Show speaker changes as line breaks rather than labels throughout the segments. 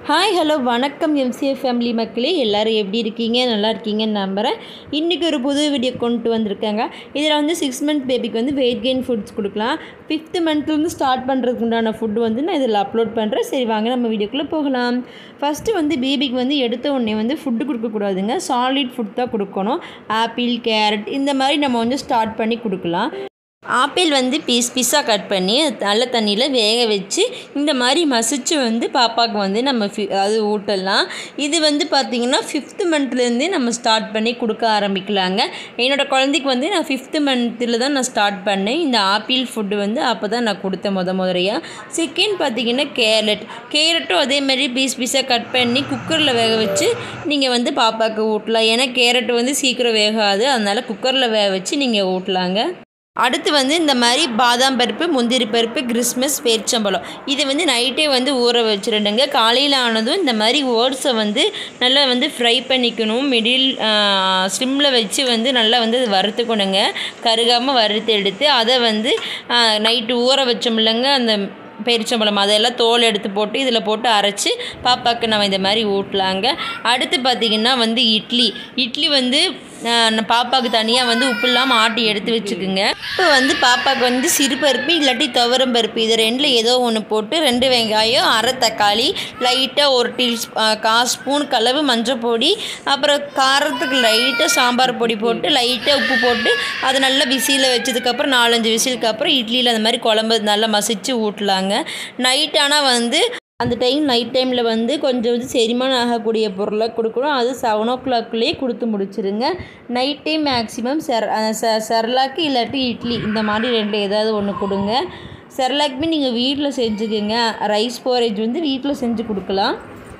hi hello வணக்கம் MCA family மக்களே எல்லோரும் எப்படி இருக்கீங்க நல்லா இருக்கீங்கன்னு நம்புகிறேன் இன்றைக்கி ஒரு புது வீடியோ கொண்டு வந்திருக்காங்க இதில் வந்து சிக்ஸ் மந்த் பேபிக்கு வந்து வெயிட் கெயின் ஃபுட்ஸ் கொடுக்கலாம் ஃபிஃப்த்து மந்த்லேருந்து ஸ்டார்ட் பண்ணுறதுக்கு உண்டான ஃபுட்டு வந்து நான் இதில் அப்லோட் பண்ணுறேன் சரி வாங்க நம்ம வீடியோக்குள்ளே போகலாம் ஃபஸ்ட்டு வந்து பேபிக்கு வந்து எடுத்த உடனே வந்து ஃபுட்டு கொடுக்கக்கூடாதுங்க சாலிட் ஃபுட் தான் கொடுக்கணும் ஆப்பிள் கேரட் இந்த மாதிரி நம்ம வந்து ஸ்டார்ட் பண்ணி கொடுக்கலாம் ஆப்பிள் வந்து பீஸ் பீஸாக கட் பண்ணி நல்ல தண்ணியில் வேக வச்சு இந்த மாதிரி மசிச்சு வந்து பாப்பாவுக்கு வந்து நம்ம ஃபி அது ஊட்டலாம் இது வந்து பார்த்திங்கன்னா ஃபிஃப்த்து மந்த்லேருந்தே நம்ம ஸ்டார்ட் பண்ணி கொடுக்க ஆரம்பிக்கலாங்க என்னோடய குழந்தைக்கு வந்து நான் ஃபிஃப்த்து மந்த்தில் தான் நான் ஸ்டார்ட் பண்ணேன் இந்த ஆப்பிள் ஃபுட்டு வந்து அப்போ தான் நான் கொடுத்தேன் முத முறையாக செகண்ட் பார்த்திங்கன்னா கேரட் கேரட்டும் அதே மாதிரி பீஸ் பீஸாக கட் பண்ணி குக்கரில் வேக வச்சு நீங்கள் வந்து பாப்பாவுக்கு ஊட்டலாம் ஏன்னா கேரட் வந்து சீக்கிரம் வேகாது அதனால் குக்கரில் வேக வச்சு நீங்கள் ஊட்டலாங்க அடுத்து வந்து இந்த மாதிரி பாதாம் பருப்பு முந்திரி பருப்பு கிறிஸ்மஸ் பேரிச்சம்பழம் இது வந்து நைட்டே வந்து ஊற வச்சிருண்டுங்க காலையில் ஆனதும் இந்த மாதிரி ஓட்ஸை வந்து நல்லா வந்து ஃப்ரை பண்ணிக்கணும் மிடில் ஸ்லிம்மில் வச்சு வந்து நல்லா வந்து வறுத்துக்கணுங்க கருகாமல் வறுத்து எடுத்து அதை வந்து நைட்டு ஊற வச்சோம்லங்க அந்த பேரிச்சம்பழம் அதெல்லாம் தோல் எடுத்து போட்டு இதில் போட்டு அரைச்சி பாப்பாவுக்கு நம்ம இந்த மாதிரி ஊட்டலாங்க அடுத்து பார்த்திங்கன்னா வந்து இட்லி இட்லி வந்து பாப்பாவுக்கு தனியாக வந்து உப்பு இல்லாமல் ஆட்டி எடுத்து வச்சுக்குங்க இப்போ வந்து பாப்பாவுக்கு வந்து சிறு பருப்பு இல்லாட்டி துவரம் பருப்பு இது ரெண்டில் ஏதோ ஒன்று போட்டு ரெண்டு வெங்காயம் அரை தக்காளி லைட்டாக ஒரு டீ கா ஸ்பூன் கலவு மஞ்சள் பொடி அப்புறம் காரத்துக்கு லைட்டாக சாம்பார் பொடி போட்டு லைட்டாக உப்பு போட்டு அதை நல்லா விசியில் வச்சதுக்கப்புறம் நாலஞ்சு விசிலுக்கு அப்புறம் இட்லியில் அந்த மாதிரி குழம்பு நல்லா மசிச்சு ஊட்டலாங்க நைட் ஆனால் வந்து அந்த டைம் நைட் டைமில் வந்து கொஞ்சம் வந்து செரிமானம் ஆகக்கூடிய பொருளை கொடுக்கணும் அது செவன் ஓ கிளாக்லேயே கொடுத்து முடிச்சிருங்க நைட் டைம் மேக்ஸிமம் செர் செர்லாக்கு இல்லாட்டி இட்லி இந்த மாதிரி ரெண்டு ஏதாவது ஒன்று கொடுங்க செர்லாக்குமே நீங்கள் வீட்டில் செஞ்சுக்கோங்க ரைஸ் போரேஜ் வந்து வீட்டில் செஞ்சு கொடுக்கலாம்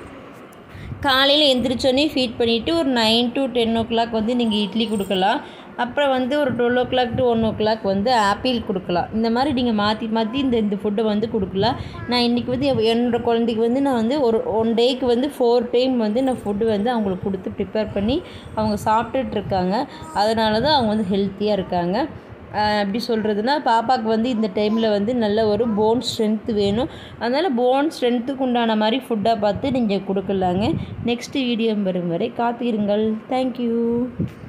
காலையில் எந்திரிச்சோடனே ஃபீட் பண்ணிவிட்டு ஒரு nine to ten o'clock வந்து நீங்கள் இட்லி கொடுக்கலாம் அப்புறம் வந்து ஒரு twelve o'clock to one o'clock வந்து ஆப்பிள் கொடுக்கலாம் இந்த மாதிரி நீங்கள் மாற்றி மாற்றி இந்த இந்த ஃபுட்டை வந்து கொடுக்கலாம் நான் இன்றைக்கி வந்து என்னோடய குழந்தைக்கு வந்து நான் வந்து ஒரு ஒன் டேக்கு வந்து ஃபோர் டைம் வந்து நான் ஃபுட்டு வந்து அவங்களுக்கு கொடுத்து ப்ரிப்பேர் பண்ணி அவங்க சாப்பிட்டுட்ருக்காங்க அதனால தான் அவங்க வந்து ஹெல்த்தியாக இருக்காங்க எப்படி சொல்கிறதுனா பாப்பாவுக்கு வந்து இந்த டைமில் வந்து நல்ல ஒரு போன் ஸ்ட்ரென்த்து வேணும் அதனால் போன் ஸ்ட்ரென்த்துக்கு உண்டான மாதிரி ஃபுட்டாக பார்த்து நீங்கள் கொடுக்கலாங்க நெக்ஸ்ட் வீடியோ வரும் வரை காத்திருங்கள் தேங்க்யூ